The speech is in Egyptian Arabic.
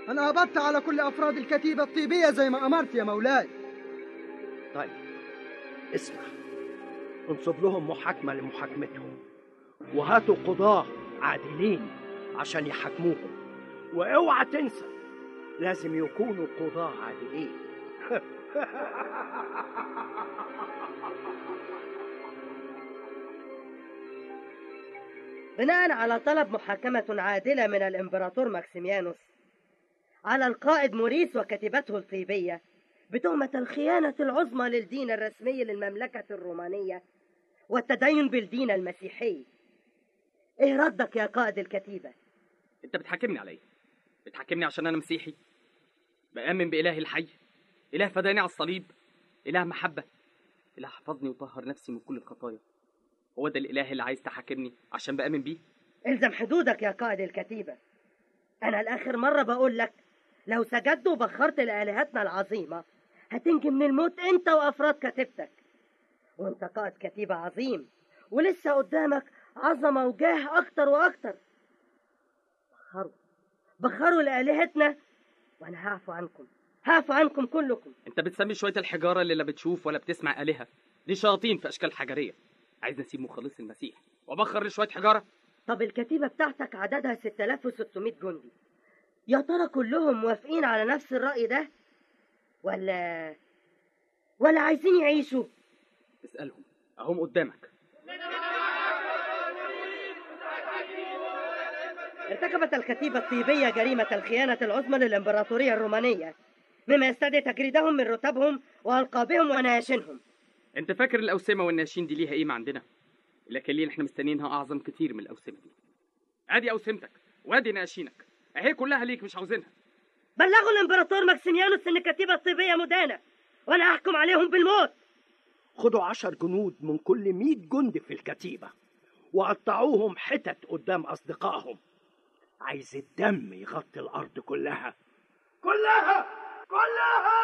أنا قبضت على كل أفراد الكتيبة الطيبية زي ما أمرت يا مولاي طيب اسمع انصب لهم محاكمة لمحاكمتهم وهاتوا قضاة عادلين عشان يحاكموهم واوعى تنسى لازم يكونوا قضاة عادلين بناء على طلب محاكمة عادلة من الإمبراطور ماكسيميانوس على القائد موريس وكتيبته الطيبية بتهمة الخيانة العظمى للدين الرسمي للمملكة الرومانية والتدين بالدين المسيحي ايه ردك يا قائد الكتيبة انت بتحاكمني على ايه بتحاكمني عشان انا مسيحي بآمن بإله الحي إله فداني على الصليب إله محبة إله حفظني وطهر نفسي من كل الخطايا هو ده الإله اللي عايز تحاكمني عشان بآمن بيه الزم حدودك يا قائد الكتيبة أنا الآخر مرة بقول لك لو سجدت وبخرت لآلهتنا العظيمة هتنجي من الموت أنت وأفراد كتيبتك وأنت قائد كتيبة عظيم ولسه قدامك عظمة وجاه أكتر وأكتر بخروا بخروا لآلهتنا وأنا هعفو عنكم هعفو عنكم كلكم انت بتسمي شوية الحجارة اللي لا بتشوف ولا بتسمع آلهة دي شياطين في أشكال حجرية عايز نسيب مخلص المسيح وأبخر لشوية حجارة طب الكتيبة بتاعتك عددها 6600 جندي يا ترى كلهم موافقين على نفس الرأي ده ولا ولا عايزين يعيشوا اسألهم أهم قدامك ارتكبت الكتيبة الطيبية جريمة الخيانة العظمى للإمبراطورية الرومانية مما يستدعي تجريدهم من رتبهم وألقابهم ونياشنهم انت فاكر الأوسمة والناشين دي ليها قيمة عندنا لكن ليه احنا مستنيينها أعظم كتير من الأوسمة دي ادي أوسمتك وادي ناشينك اهي كلها ليك مش عاوزينها بلغوا الإمبراطور ماكسيميانوس إن الكتيبة الطيبية مدانة وأنا أحكم عليهم بالموت خدوا عشر جنود من كل مئة جندي في الكتيبة وقطعوهم حتت قدام أصدقائهم عايز الدم يغطي الأرض كلها كلها كلها